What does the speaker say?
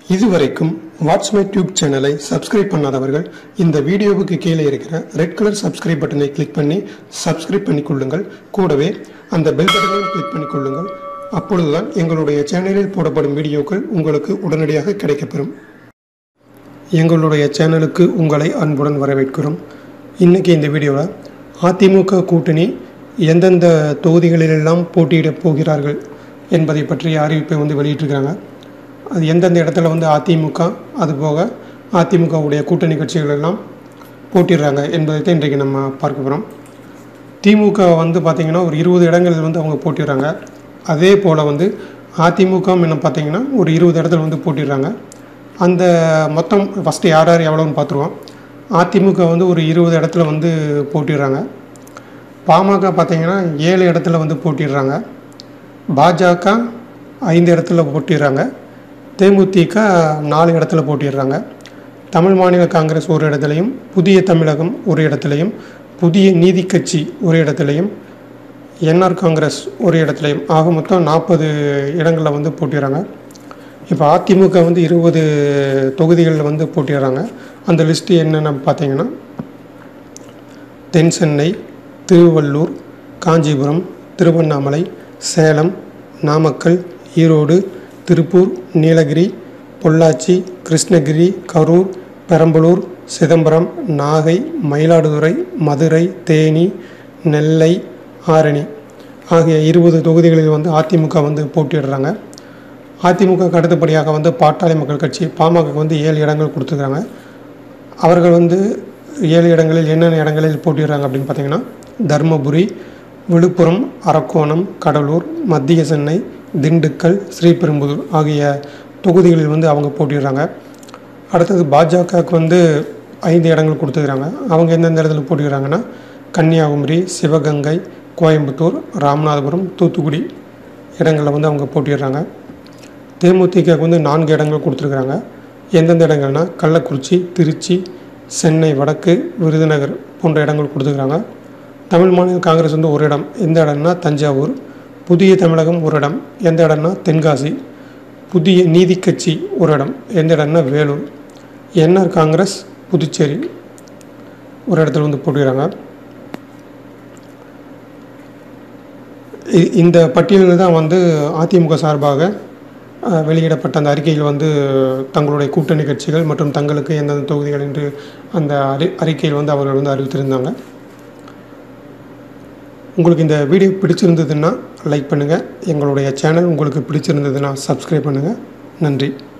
இதுவரைக்கும் what's my tube சேனலை subscribe பண்ணாதவர்கள் இந்த வீடியோவுக்கு கீழே இருக்கிற ரெட் கலர் சப்ஸ்கிரைப் பட்டனை கிளிக் பண்ணி சப்ஸ்கிரைப் பண்ணிக்கொள்ளுங்கள் கூடவே அந்த பெல் பட்டனையும் கிளிக் பண்ணிக்கொள்ளுங்கள் அப்பொழுதுதான் எங்களுடைய சேனலில் போடப்படும் வீடியோக்கள் உங்களுக்கு உடனடியாக கிடைக்கப்பெறும் எங்களுடைய சேனலுக்கு உங்களை அன்புடன் வரவேற்கிறோம் இன்றைக்கி இந்த வீடியோவில் அதிமுக கூட்டணி எந்தெந்த தொகுதிகளிலெல்லாம் போட்டியிடப் போகிறார்கள் என்பதை பற்றிய அறிவிப்பை வந்து வெளியிட்டிருக்கிறாங்க அது எந்தெந்த இடத்துல வந்து அதிமுக அதுபோக அதிமுகவுடைய கூட்டணி கட்சிகள் எல்லாம் போட்டிடுறாங்க என்பதை தான் இன்றைக்கு நம்ம பார்க்க போகிறோம் திமுக வந்து பார்த்திங்கன்னா ஒரு இருபது இடங்களில் வந்து அவங்க போட்டிடுறாங்க அதே போல் வந்து அதிமுக என்ன பார்த்தீங்கன்னா ஒரு இருபது இடத்துல வந்து போட்டிடுறாங்க அந்த மொத்தம் ஃபஸ்ட்டு யார் யார் எவ்வளோன்னு பார்த்துருவோம் அதிமுக வந்து ஒரு இருபது இடத்துல வந்து போட்டிடுறாங்க பாமக பார்த்தீங்கன்னா ஏழு இடத்துல வந்து போட்டிடுறாங்க பாஜக ஐந்து இடத்துல போட்டிடுறாங்க தேமுதிக நாலு இடத்துல போட்டிடுறாங்க தமிழ் மாநில காங்கிரஸ் ஒரு இடத்துலையும் புதிய தமிழகம் ஒரு இடத்துலையும் புதிய நீதி கட்சி ஒரு இடத்துலையும் என்ஆர் காங்கிரஸ் ஒரு இடத்துலையும் ஆக மொத்தம் நாற்பது இடங்களில் வந்து போட்டிடுறாங்க இப்போ அதிமுக வந்து இருபது தொகுதிகளில் வந்து போட்டிடுறாங்க அந்த லிஸ்ட்டு என்னென்னு பார்த்தீங்கன்னா தென் சென்னை திருவள்ளூர் காஞ்சிபுரம் திருவண்ணாமலை சேலம் நாமக்கல் ஈரோடு திருப்பூர் நீலகிரி பொள்ளாச்சி கிருஷ்ணகிரி கரூர் பெரம்பலூர் சிதம்பரம் நாகை மயிலாடுதுறை மதுரை தேனி நெல்லை ஆரணி ஆகிய இருபது தொகுதிகளில் வந்து அதிமுக வந்து போட்டியிடுறாங்க அதிமுக அடுத்தபடியாக வந்து பாட்டாளி மக்கள் கட்சி பாமக வந்து ஏழு இடங்கள் கொடுத்துருக்காங்க அவர்கள் வந்து ஏழு இடங்களில் என்னென்ன இடங்களில் போட்டிடுறாங்க அப்படின்னு பார்த்தீங்கன்னா தருமபுரி விழுப்புரம் அரக்கோணம் கடலூர் மத்திய சென்னை திண்டுக்கல் ஸ்ரீபெரும்புதூர் ஆகிய தொகுதிகளில் வந்து அவங்க போட்டிடுறாங்க அடுத்தது பாஜகவுக்கு வந்து ஐந்து இடங்கள் கொடுத்துருக்காங்க அவங்க எந்தெந்த இடத்துல போட்டிடுறாங்கன்னா கன்னியாகுமரி சிவகங்கை கோயம்புத்தூர் ராமநாதபுரம் தூத்துக்குடி இடங்களில் வந்து அவங்க போட்டிடுறாங்க தேமுதிகவுக்கு வந்து நான்கு இடங்கள் கொடுத்துருக்குறாங்க எந்தெந்த இடங்கள்னால் கள்ளக்குறிச்சி திருச்சி சென்னை வடக்கு விருதுநகர் போன்ற இடங்கள் கொடுத்துருக்குறாங்க தமிழ் மாநில காங்கிரஸ் வந்து ஒரு இடம் எந்த இடம்னா தஞ்சாவூர் புதிய தமிழகம் ஒரு இடம் எந்த இடம்னா தென்காசி புதிய நீதி கட்சி ஒரு இடம் எந்த இடம்னா வேலூர் என்ஆர் காங்கிரஸ் புதுச்சேரி ஒரு இடத்துல வந்து போட்டுக்கிறாங்க இ- இந்த பட்டியலில் தான் வந்து அதிமுக சார்பாக அஹ், வெளியிடப்பட்ட அந்த அறிக்கையில் வந்து தங்களுடைய கூட்டணி கட்சிகள் மற்றும் தங்களுக்கு எந்தெந்த தொகுதிகள் என்று அந்த அறி அறிக்கையில் வந்து அவர்கள் வந்து அறிவித்திருந்தாங்க உங்களுக்கு இந்த வீடியோ பிடிச்சிருந்ததுன்னா லைக் பண்ணுங்கள் எங்களுடைய சேனல் உங்களுக்கு பிடிச்சிருந்ததுன்னா சப்ஸ்கிரைப் பண்ணுங்கள் நன்றி